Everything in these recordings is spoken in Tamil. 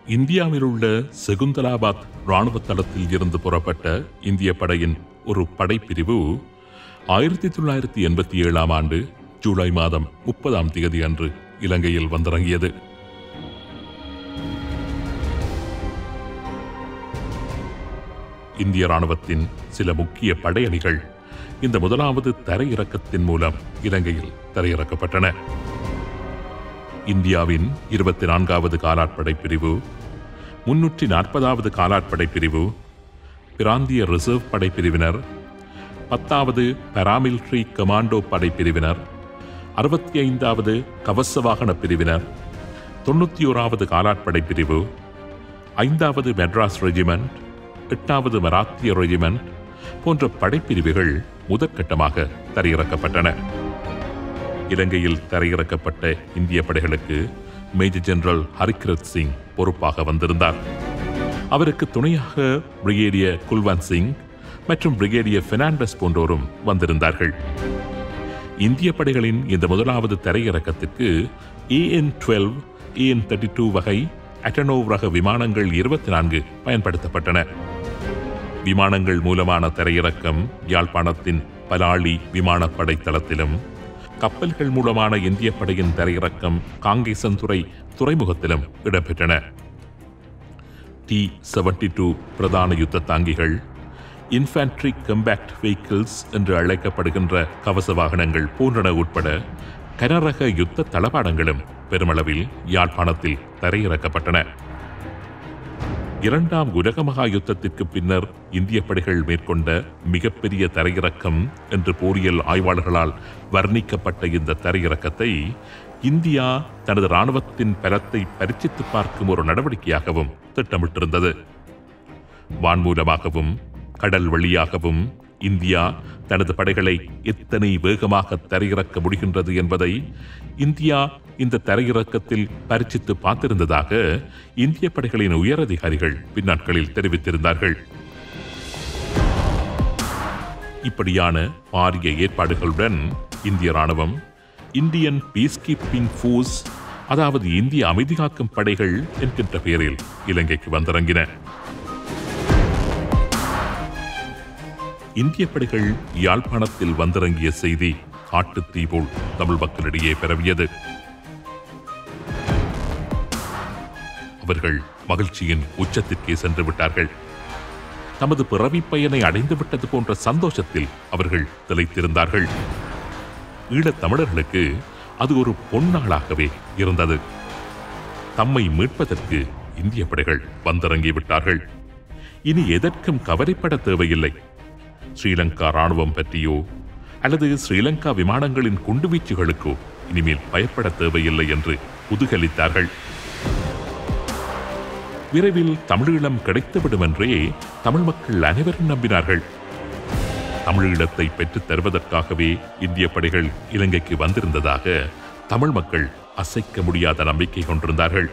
இந்தியாவில் உள்ள செகுந்தலாபாத் ராணுவ தளத்தில் இருந்து புறப்பட்ட இந்திய படையின் ஒரு படைப்பிரிவு ஆயிரத்தி தொள்ளாயிரத்தி எண்பத்தி ஏழாம் ஆண்டு ஜூலை மாதம் முப்பதாம் தேதி அன்று இலங்கையில் வந்திறங்கியது இந்திய ராணுவத்தின் சில முக்கிய படையணிகள் இந்த முதலாவது தரையிறக்கத்தின் மூலம் இலங்கையில் தரையிறக்கப்பட்டன இந்தியாவின் இருபத்தி நான்காவது காலாட்படை பிரிவு முன்னூற்றி நாற்பதாவது காலாட்படை பிரிவு பிராந்திய ரிசர்வ் படைப்பிரிவினர் பத்தாவது பாராமிலிட்டரி கமாண்டோ படைப்பிரிவினர் அறுபத்தி ஐந்தாவது கவச வாகன பிரிவினர் தொண்ணூற்றி ஓராவது காலாட்படை பிரிவு ஐந்தாவது மெட்ராஸ் ரெஜிமெண்ட் எட்டாவது மராத்திய ரெஜிமெண்ட் போன்ற படைப்பிரிவுகள் முதற்கட்டமாக தரையிறக்கப்பட்டன இலங்கையில் தரையிறக்கப்பட்ட இந்திய படைகளுக்கு மேஜர் ஜெனரல் ஹரிகிரத் சிங் பொறுப்பாக வந்திருந்தார் அவருக்கு துணையாக பிரிகேடியர் குல்வந்த் சிங் மற்றும் பிரிகேடியர் பெர்னாண்டஸ் போன்றோரும் வந்திருந்தார்கள் இந்திய படைகளின் இந்த முதலாவது தரையிறக்கத்திற்கு AN twelve AN thirty two வகை அட்டனோவ் ரக விமானங்கள் இருபத்தி நான்கு பயன்படுத்தப்பட்டன விமானங்கள் மூலமான தரையிறக்கம் யாழ்ப்பாணத்தின் பலாளி விமானப்படை தளத்திலும் கப்பல்கள் மூலமான இந்திய படையின் தரையிறக்கம் காங்கேசன்துறை துறைமுகத்திலும் இடம்பெற்றன டி செவன்டி டூ பிரதான யுத்த தாங்கிகள் இன்ஃபேன்ட்ரி கம்பேக்ட் வெஹிக்கிள்ஸ் என்று அழைக்கப்படுகின்ற கவச வாகனங்கள் போன்றன உட்பட கனரக யுத்த தளபாடங்களும் பெருமளவில் யாழ்ப்பாணத்தில் தரையிறக்கப்பட்டன இரண்டாம் உலக மகா யுத்தத்திற்கு பின்னர் இந்திய படைகள் மேற்கொண்ட மிகப்பெரிய தரையிறக்கம் என்று போரியல் ஆய்வாளர்களால் வர்ணிக்கப்பட்ட இந்த தரையிறக்கத்தை இந்தியா தனது ராணுவத்தின் பலத்தை பரிசித்து பார்க்கும் ஒரு நடவடிக்கையாகவும் திட்டமிட்டிருந்தது வான்மூலமாகவும் கடல் வழியாகவும் இந்தியா தனது படைகளை எத்தனை வேகமாக தரையிறக்க முடிகின்றது என்பதை இந்தியா இந்த தரையிறக்கத்தில் பரிசித்து பார்த்திருந்ததாக இந்திய படைகளின் உயரதிகாரிகள் பின்னாட்களில் தெரிவித்திருந்தார்கள் இப்படியான பாரிய ஏற்பாடுகளுடன் இந்திய ராணுவம் இந்தியன் பீஸ் கீப்பிங் ஃபோர்ஸ் அதாவது இந்திய அமைதி காக்கும் படைகள் என்கின்ற பெயரில் இலங்கைக்கு வந்திறங்கின இந்திய படைகள் யாழ்ப்பாணத்தில் வந்திறங்கிய செய்தி காட்டுத்தீ போல் தமிழ் மக்களிடையே பரவியது அவர்கள் மகிழ்ச்சியின் உச்சத்திற்கே சென்று விட்டார்கள் தமது பிறவி பயனை அடைந்து விட்டது போன்ற சந்தோஷத்தில் அவர்கள் திளைத்திருந்தார்கள் ஈழத் தமிழர்களுக்கு அது ஒரு பொன்னாளாகவே இருந்தது தம்மை மீட்பதற்கு இந்திய படைகள் வந்திறங்கி விட்டார்கள் இனி எதற்கும் கவலைப்பட தேவையில்லை ஸ்ரீலங்கா ராணுவம் பற்றியோ அல்லது ஸ்ரீலங்கா விமானங்களின் குண்டுவீச்சுகளுக்கோ இனிமேல் பயப்பட தேவையில்லை என்று குதூகலித்தார்கள் விரைவில் தமிழீழம் கிடைத்துவிடும் என்றே தமிழ் மக்கள் அனைவரும் நம்பினார்கள் தமிழீழத்தை பெற்றுத் தருவதற்காகவே இந்திய படைகள் இலங்கைக்கு வந்திருந்ததாக தமிழ் மக்கள் அசைக்க முடியாத நம்பிக்கை கொண்டிருந்தார்கள்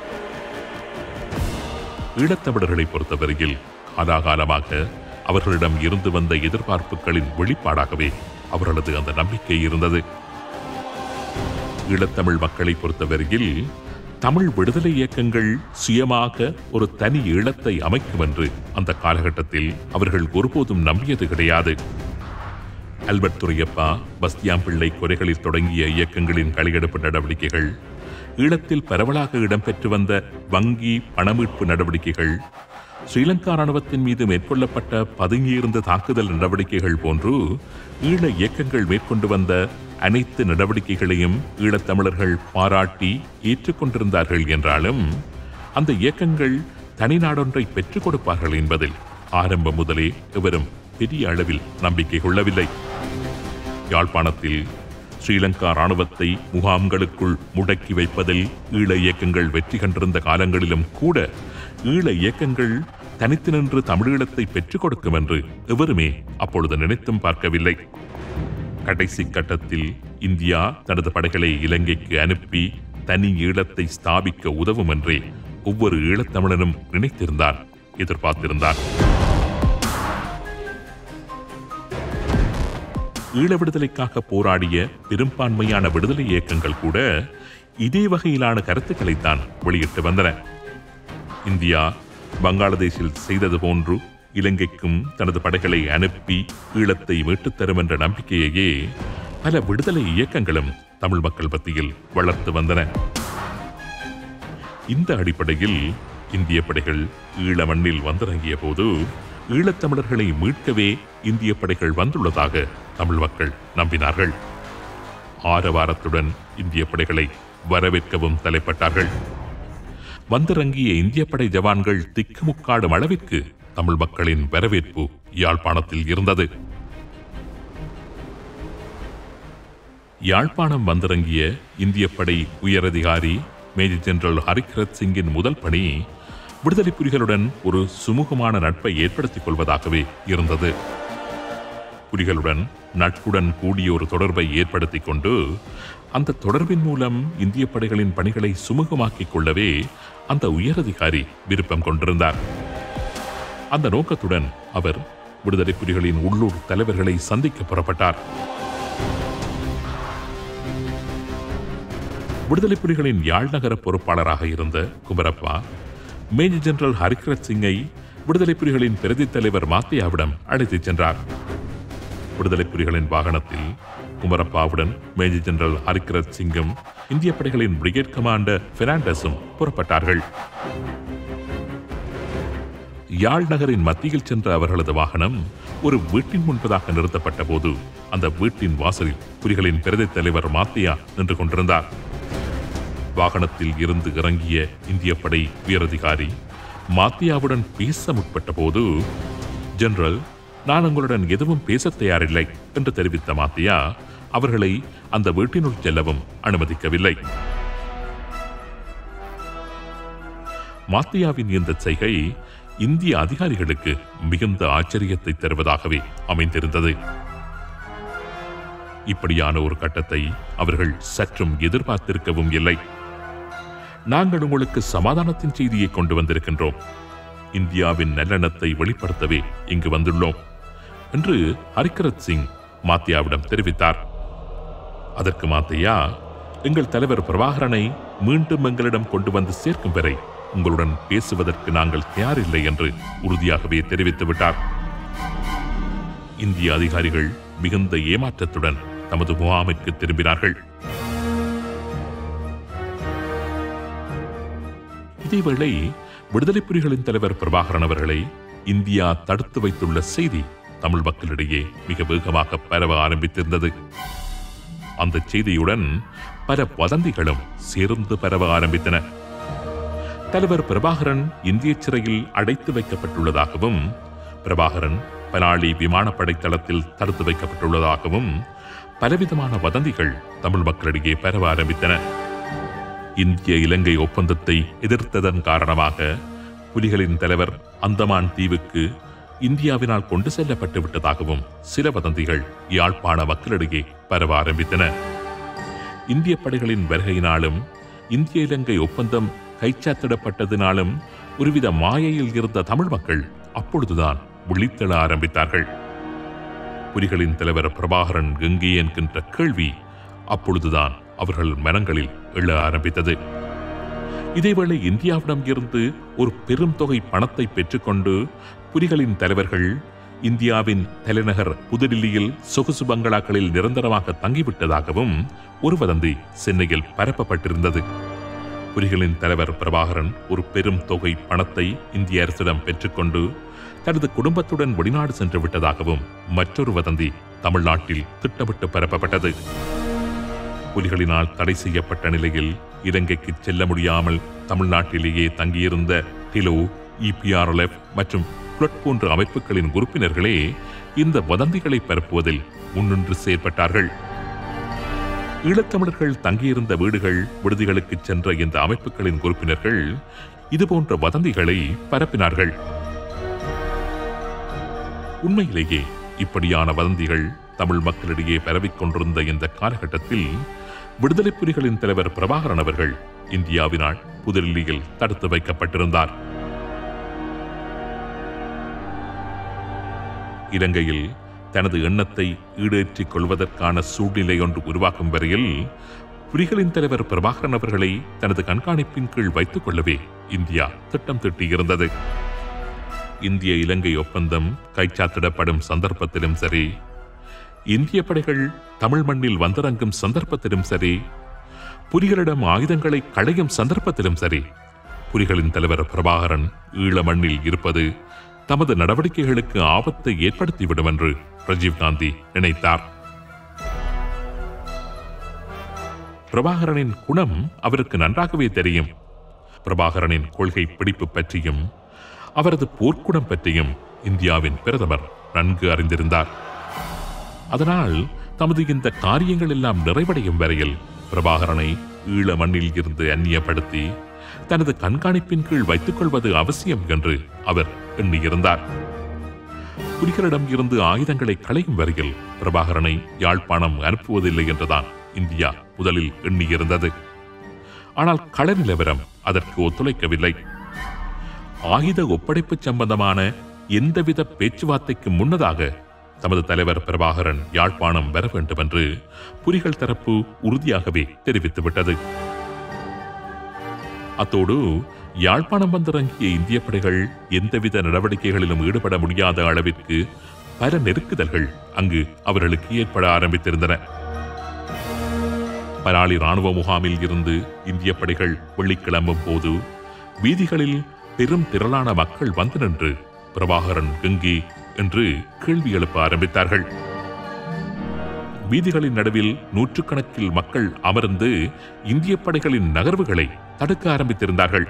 ஈழத்தமிழர்களை பொறுத்தவரையில் காலாகாலமாக அவர்களிடம் இருந்து வந்த எதிர்பார்ப்புகளின் வெளிப்பாடாகவே அவர்களது அந்த நம்பிக்கை இருந்தது ஈழத்தமிழ் மக்களை பொறுத்தவரையில் தமிழ் விடுதலை இயக்கங்கள் சுயமாக ஒரு தனி ஈழத்தை அமைக்கும் என்று அந்த காலகட்டத்தில் அவர்கள் ஒருபோதும் நம்பியது கிடையாது அல்பர்ட் துரையப்பா பஸ்தியாம் பிள்ளை கொலைகளில் தொடங்கிய இயக்கங்களின் களியெடுப்பு நடவடிக்கைகள் ஈழத்தில் பரவலாக இடம்பெற்று வந்த வங்கி பணமீட்பு நடவடிக்கைகள் ஸ்ரீலங்கா ராணுவத்தின் மீது மேற்கொள்ளப்பட்ட பதுங்கியிருந்த தாக்குதல் நடவடிக்கைகள் போன்று ஈழ இயக்கங்கள் மேற்கொண்டு வந்த அனைத்து நடவடிக்கைகளையும் ஈழத்தமிழர்கள் பாராட்டி ஏற்றுக்கொண்டிருந்தார்கள் என்றாலும் அந்த இயக்கங்கள் தனி நாடொன்றை பெற்றுக் கொடுப்பார்கள் என்பதில் ஆரம்பம் முதலே எவரும் பெரிய அளவில் நம்பிக்கை கொள்ளவில்லை யாழ்ப்பாணத்தில் ஸ்ரீலங்கா ராணுவத்தை முகாம்களுக்குள் முடக்கி வைப்பதில் ஈழ இயக்கங்கள் வெற்றி கண்டிருந்த காலங்களிலும் கூட ஈழ இயக்கங்கள் தனித்து நின்று தமிழீழத்தை பெற்றுக் கொடுக்கும் என்று எவருமே அப்பொழுது நினைத்தும் பார்க்கவில்லை கடைசி கட்டத்தில் இந்தியா தனது படைகளை இலங்கைக்கு அனுப்பி தனி ஈழத்தை ஸ்தாபிக்க உதவும் என்றே ஒவ்வொரு ஈழத்தமிழனும் நினைத்திருந்தான் எதிர்பார்த்திருந்தான் ஈழ விடுதலைக்காக போராடிய பெரும்பான்மையான விடுதலை இயக்கங்கள் கூட இதே வகையிலான கருத்துக்களைத்தான் வெளியிட்டு வந்தன இந்தியா பங்களாதேஷில் செய்தது போன்று இலங்கைக்கும் தனது படைகளை அனுப்பி ஈழத்தை மீட்டுத் தரும் என்ற நம்பிக்கையையே பல விடுதலை இயக்கங்களும் தமிழ் மக்கள் மத்தியில் வளர்த்து வந்தன இந்த அடிப்படையில் இந்திய படைகள் ஈழ மண்ணில் வந்திறங்கிய போது ஈழத்தமிழர்களை மீட்கவே இந்திய படைகள் வந்துள்ளதாக தமிழ் மக்கள் நம்பினார்கள் ஆரவாரத்துடன் இந்திய படைகளை வரவேற்கவும் தலைப்பட்டார்கள் வந்திறங்கிய இந்திய படை ஜவான்கள் திக்குமுக்காடும் அளவிற்கு தமிழ் மக்களின் வரவேற்பு யாழ்ப்பாணத்தில் இருந்தது யாழ்ப்பாணம் வந்திறங்கிய இந்திய படை உயரதிகாரி மேஜர் ஜெனரல் ஹரிகரத் சிங்கின் முதல் பணி விடுதலை புலிகளுடன் ஒரு சுமூகமான நட்பை ஏற்படுத்திக் கொள்வதாகவே இருந்தது புலிகளுடன் நட்புடன் கூடிய ஒரு தொடர்பை ஏற்படுத்திக் கொண்டு அந்த தொடர்பின் மூலம் இந்திய படைகளின் பணிகளை சுமூகமாக்கிக் கொள்ளவே அந்த உயரதிகாரி விருப்பம் கொண்டிருந்தார் அந்த நோக்கத்துடன் அவர் விடுதலை புலிகளின் உள்ளூர் தலைவர்களை சந்திக்க புறப்பட்டார் விடுதலை புலிகளின் யாழ் நகர பொறுப்பாளராக இருந்த குமரப்பா மேஜர் ஜெனரல் ஹரிகரத் சிங்கை விடுதலை புலிகளின் பிரதி தலைவர் மாத்தியாவிடம் அழைத்துச் சென்றார் விடுதலை புலிகளின் வாகனத்தில் குமரப்பாவுடன் மேஜர் ஜெனரல் ஹரிகரத் சிங்கும் இந்திய படைகளின் பிரிகேட் கமாண்டர் பெர்னாண்டஸும் புறப்பட்டார்கள் யாழ் நகரின் மத்தியில் சென்ற அவர்களது வாகனம் ஒரு வீட்டின் முன்பதாக நிறுத்தப்பட்ட போது அந்த வீட்டின் வாசலில் புலிகளின் பிரதி தலைவர் மாத்தியா நின்று கொண்டிருந்தார் வாகனத்தில் இருந்து இறங்கிய இந்திய படை உயரதிகாரி மாத்தியாவுடன் பேச முற்பட்ட போது ஜெனரல் நான் உங்களுடன் எதுவும் பேசத் தயாரில்லை என்று தெரிவித்த மாத்தியா அவர்களை அந்த வீட்டினுள் செல்லவும் அனுமதிக்கவில்லை மாத்தியாவின் இந்த செய்கை இந்திய அதிகாரிகளுக்கு மிகுந்த ஆச்சரியத்தை தருவதாகவே அமைந்திருந்தது இப்படியான ஒரு கட்டத்தை அவர்கள் சற்றும் எதிர்பார்த்திருக்கவும் இல்லை நாங்கள் உங்களுக்கு சமாதானத்தின் செய்தியை கொண்டு வந்திருக்கின்றோம் இந்தியாவின் நல்லெண்ணத்தை வெளிப்படுத்தவே இங்கு வந்துள்ளோம் என்று ஹரிகரத் சிங் மாத்தியாவிடம் தெரிவித்தார் அதற்கு மாத்தியா எங்கள் தலைவர் பிரபாகரனை மீண்டும் எங்களிடம் கொண்டு வந்து சேர்க்கும் வரை உங்களுடன் பேசுவதற்கு நாங்கள் தயாரில்லை என்று உறுதியாகவே தெரிவித்து விட்டார் இந்திய அதிகாரிகள் மிகுந்த ஏமாற்றத்துடன் தமது முகாமிற்கு திரும்பினார்கள் இதேவேளை விடுதலை புலிகளின் தலைவர் பிரபாகரன் அவர்களை இந்தியா தடுத்து வைத்துள்ள செய்தி தமிழ் மக்களிடையே மிக வேகமாக பரவ ஆரம்பித்திருந்தது அந்த செய்தியுடன் பல வதந்திகளும் சேர்ந்து பரவ ஆரம்பித்தன தலைவர் பிரபாகரன் இந்திய சிறையில் அடைத்து வைக்கப்பட்டுள்ளதாகவும் பிரபாகரன் பலாளி விமானப்படை தளத்தில் தடுத்து வைக்கப்பட்டுள்ளதாகவும் பலவிதமான வதந்திகள் தமிழ் மக்களிடையே பரவ ஆரம்பித்தன இந்திய இலங்கை ஒப்பந்தத்தை எதிர்த்ததன் காரணமாக புலிகளின் தலைவர் அந்தமான் தீவுக்கு இந்தியாவினால் கொண்டு செல்லப்பட்டு விட்டதாகவும் சில வதந்திகள் யாழ்ப்பாண மக்களிடையே பரவ ஆரம்பித்தன இந்திய படைகளின் வருகையினாலும் இந்திய இலங்கை ஒப்பந்தம் கைச்சாத்திடப்பட்டதினாலும் ஒருவித மாயையில் இருந்த தமிழ் மக்கள் அப்பொழுதுதான் விழித்தெழ ஆரம்பித்தார்கள் புலிகளின் தலைவர் பிரபாகரன் கங்கை என்கின்ற கேள்வி அப்பொழுதுதான் அவர்கள் மனங்களில் எழ ஆரம்பித்தது இதேவேளை இந்தியாவிடம் இருந்து ஒரு பெரும் தொகை பணத்தை பெற்றுக்கொண்டு புலிகளின் தலைவர்கள் இந்தியாவின் தலைநகர் புதுடில்லியில் சொகுசு பங்களாக்களில் நிரந்தரமாக தங்கிவிட்டதாகவும் ஒரு வதந்தி சென்னையில் பரப்பப்பட்டிருந்தது புலிகளின் தலைவர் பிரபாகரன் ஒரு பெரும் தொகை பணத்தை இந்திய அரசிடம் பெற்றுக்கொண்டு தனது குடும்பத்துடன் வெளிநாடு சென்று விட்டதாகவும் மற்றொரு வதந்தி தமிழ்நாட்டில் திட்டமிட்டு பரப்பப்பட்டது புலிகளினால் தடை செய்யப்பட்ட நிலையில் இலங்கைக்கு செல்ல முடியாமல் தமிழ்நாட்டிலேயே தங்கியிருந்த டிலோ இபிஆர்எல்எஃப் மற்றும் புளட் போன்ற அமைப்புகளின் உறுப்பினர்களே இந்த வதந்திகளை பரப்புவதில் முன்னின்று செயற்பட்டார்கள் ஈழத்தமிழர்கள் தங்கியிருந்த வீடுகள் விடுதிகளுக்கு சென்ற இந்த அமைப்புகளின் உறுப்பினர்கள் இதுபோன்ற வதந்திகளை பரப்பினார்கள் உண்மையிலேயே இப்படியான வதந்திகள் தமிழ் மக்களிடையே பரவிக் கொண்டிருந்த இந்த காலகட்டத்தில் விடுதலை புலிகளின் தலைவர் பிரபாகரன் அவர்கள் இந்தியாவினால் புதுடில்லியில் தடுத்து வைக்கப்பட்டிருந்தார் இலங்கையில் தனது எண்ணத்தை ஈடேற்றிக் கொள்வதற்கான சூழ்நிலை ஒன்று உருவாக்கும் வரையில் புலிகளின் தலைவர் பிரபாகரன் அவர்களை தனது கண்காணிப்பின் கீழ் வைத்துக் கொள்ளவே இந்தியா திட்டம் தீட்டியிருந்தது இந்திய இலங்கை ஒப்பந்தம் கைச்சாத்திடப்படும் சந்தர்ப்பத்திலும் சரி இந்திய படைகள் தமிழ் மண்ணில் வந்திறங்கும் சந்தர்ப்பத்திலும் சரி புலிகளிடம் ஆயுதங்களை களையும் சந்தர்ப்பத்திலும் சரி புலிகளின் தலைவர் பிரபாகரன் ஈழ மண்ணில் இருப்பது தமது நடவடிக்கைகளுக்கு ஆபத்தை ஏற்படுத்திவிடும் என்று ராஜீவ்காந்தி நினைத்தார் பிரபாகரனின் குணம் அவருக்கு நன்றாகவே தெரியும் பிரபாகரனின் கொள்கை பிடிப்பு பற்றியும் அவரது போர்க்குணம் பற்றியும் இந்தியாவின் பிரதமர் நன்கு அறிந்திருந்தார் அதனால் தமது இந்த காரியங்கள் எல்லாம் நிறைவடையும் வரையில் பிரபாகரனை ஈழ மண்ணில் இருந்து அந்நியப்படுத்தி தனது கண்காணிப்பின் கீழ் வைத்துக் கொள்வது அவசியம் என்று அவர் எண்ணியிருந்தார் புலிகளிடம் இருந்து ஆயுதங்களை களையும் வரையில் பிரபாகரனை யாழ்ப்பாணம் அனுப்புவதில்லை என்றுதான் இந்தியா முதலில் எண்ணியிருந்தது ஆனால் கள நிலவரம் அதற்கு ஒத்துழைக்கவில்லை ஆயுத ஒப்படைப்பு சம்பந்தமான எந்தவித பேச்சுவார்த்தைக்கு முன்னதாக தமது தலைவர் பிரபாகரன் யாழ்ப்பாணம் வர வேண்டும் என்று புலிகள் தரப்பு உறுதியாகவே தெரிவித்துவிட்டது அத்தோடு யாழ்ப்பாணம் வந்திறங்கிய இந்திய படைகள் எந்தவித நடவடிக்கைகளிலும் ஈடுபட முடியாத அளவிற்கு பல நெருக்குதல்கள் அங்கு அவர்களுக்கு ஏற்பட ஆரம்பித்திருந்தன பலாலி ராணுவ முகாமில் இருந்து இந்திய படைகள் வெள்ளிக்கிளம்பும் போது வீதிகளில் பெரும் திரளான மக்கள் வந்து நின்று பிரபாகரன் கங்கி என்று கேள்வி எழுப்ப ஆரம்பித்தார்கள் வீதிகளின் நடுவில் நூற்றுக்கணக்கில் மக்கள் அமர்ந்து இந்திய படைகளின் நகர்வுகளை தடுக்க ஆரம்பித்திருந்தார்கள்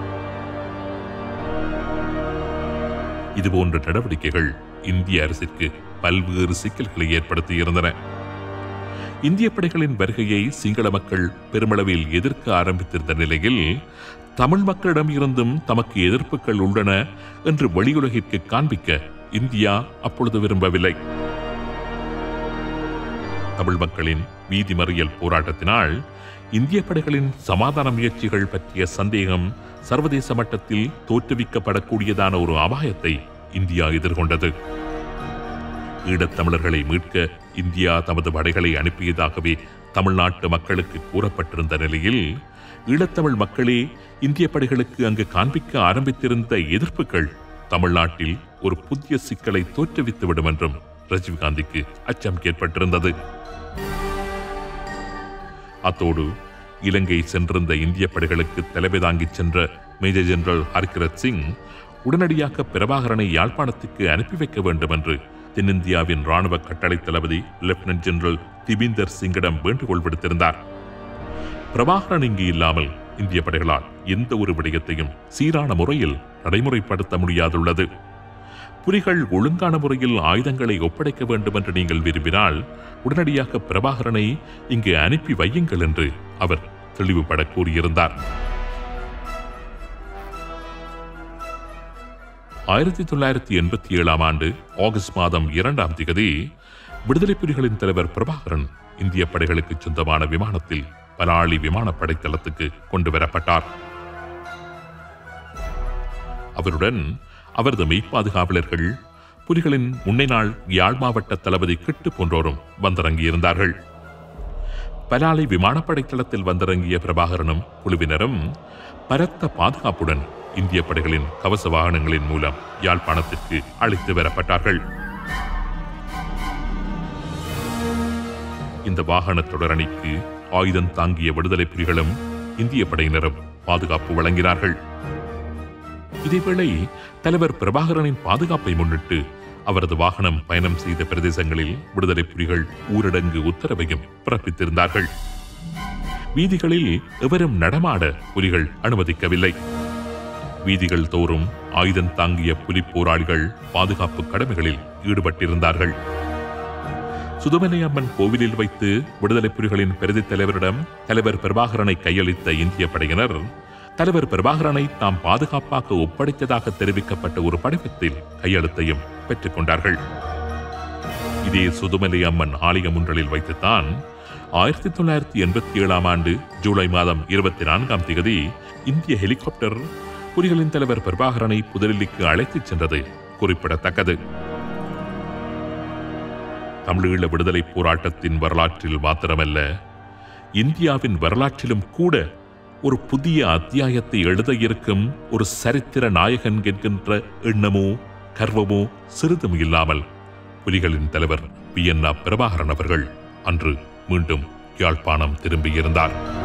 இதுபோன்ற நடவடிக்கைகள் இந்திய அரசிற்கு பல்வேறு சிக்கல்களை ஏற்படுத்தியிருந்தன இந்திய படைகளின் வருகையை சிங்கள மக்கள் பெருமளவில் எதிர்க்க ஆரம்பித்திருந்த நிலையில் தமிழ் மக்களிடம் இருந்தும் தமக்கு எதிர்ப்புகள் உள்ளன என்று வெளியுலகிற்கு காண்பிக்க இந்தியா அப்பொழுது விரும்பவில்லை தமிழ் மக்களின் வீதி மறியல் போராட்டத்தினால் இந்திய படைகளின் சமாதான முயற்சிகள் பற்றிய சந்தேகம் சர்வதேச மட்டத்தில் தோற்றுவிக்கப்படக்கூடியதான ஒரு அபாயத்தை இந்தியா எதிர்கொண்டது ஈழத்தமிழர்களை மீட்க இந்தியா தமது படைகளை அனுப்பியதாகவே தமிழ்நாட்டு மக்களுக்கு கூறப்பட்டிருந்த நிலையில் ஈழத்தமிழ் மக்களே இந்திய படைகளுக்கு அங்கு காண்பிக்க ஆரம்பித்திருந்த எதிர்ப்புகள் தமிழ்நாட்டில் ஒரு புதிய சிக்கலை தோற்றுவித்துவிடும் என்றும் ராஜீவ்காந்திக்கு அச்சம் ஏற்பட்டிருந்தது அத்தோடு இலங்கை சென்றிருந்த இந்திய படைகளுக்கு தலைமை தாங்கிச் சென்ற மேஜர் ஜெனரல் ஹர்கிரத் சிங் உடனடியாக பிரபாகரனை யாழ்ப்பாணத்துக்கு அனுப்பி வைக்க வேண்டும் என்று தென்னிந்தியாவின் ராணுவ கட்டளை தளபதி லெப்டினன்ட் ஜெனரல் திபீந்தர் சிங்கிடம் வேண்டுகோள் விடுத்திருந்தார் பிரபாகரன் இங்கு இல்லாமல் இந்திய படைகளால் எந்த ஒரு விடயத்தையும் சீரான முறையில் நடைமுறைப்படுத்த முடியாதுள்ளது புலிகள் ஒழுங்கான முறையில் ஆயுதங்களை ஒப்படைக்க வேண்டும் என்று நீங்கள் விரும்பினால் உடனடியாக பிரபாகரனை இங்கு அனுப்பி வையுங்கள் என்று அவர் தெளிவுபட கூறியிருந்தார் ஆயிரத்தி தொள்ளாயிரத்தி எண்பத்தி ஏழாம் ஆண்டு ஆகஸ்ட் மாதம் இரண்டாம் திகதி விடுதலை புலிகளின் தலைவர் பிரபாகரன் இந்திய படைகளுக்கு சொந்தமான விமானத்தில் பலாளி விமானப்படை தளத்துக்கு கொண்டு வரப்பட்டார் அவருடன் அவரது மெய்ப்பாதுகாவலர்கள் புலிகளின் முன்னை நாள் யாழ் மாவட்ட தளபதி கிட்டு போன்றோரும் வந்திறங்கியிருந்தார்கள் பலாலை விமானப்படை தளத்தில் வந்திறங்கிய பிரபாகரனும் குழுவினரும் பரத்த பாதுகாப்புடன் இந்திய படைகளின் கவச வாகனங்களின் மூலம் யாழ்ப்பாணத்திற்கு அழைத்து வரப்பட்டார்கள் இந்த வாகன தொடரணிக்கு ஆயுதம் தாங்கிய விடுதலை புலிகளும் இந்திய படையினரும் பாதுகாப்பு வழங்கினார்கள் இதேவேளை தலைவர் பிரபாகரனின் பாதுகாப்பை முன்னிட்டு அவரது வாகனம் பயணம் செய்த பிரதேசங்களில் விடுதலை புலிகள் ஊரடங்கு உத்தரவையும் பிறப்பித்திருந்தார்கள் வீதிகளில் எவரும் நடமாட புலிகள் அனுமதிக்கவில்லை வீதிகள் தோறும் ஆயுதம் தாங்கிய புலி போராளிகள் பாதுகாப்பு கடமைகளில் ஈடுபட்டிருந்தார்கள் சுதுமலை அம்மன் கோவிலில் வைத்து விடுதலை புலிகளின் பிரதி தலைவரிடம் தலைவர் பிரபாகரனை கையளித்த இந்திய படையினர் தலைவர் பிரபாகரனை தாம் பாதுகாப்பாக ஒப்படைத்ததாக தெரிவிக்கப்பட்ட ஒரு படிவத்தில் கையெழுத்தையும் பெற்றுக் கொண்டார்கள் இதே சுதுமலை அம்மன் ஆலயம் ஒன்றில் வைத்துத்தான் ஆயிரத்தி தொள்ளாயிரத்தி எண்பத்தி ஏழாம் ஆண்டு ஜூலை மாதம் இருபத்தி நான்காம் தேதி இந்திய ஹெலிகாப்டர் புலிகளின் தலைவர் பிரபாகரனை புதுடில்லிக்கு அழைத்துச் சென்றது குறிப்பிடத்தக்கது தமிழீழ விடுதலை போராட்டத்தின் வரலாற்றில் மாத்திரமல்ல இந்தியாவின் வரலாற்றிலும் கூட ஒரு புதிய அத்தியாயத்தை எழுத இருக்கும் ஒரு சரித்திர நாயகன் என்கின்ற எண்ணமோ கர்வமோ சிறிதும் இல்லாமல் புலிகளின் தலைவர் பி என் பிரபாகரன் அவர்கள் அன்று மீண்டும் யாழ்ப்பாணம் திரும்பியிருந்தார்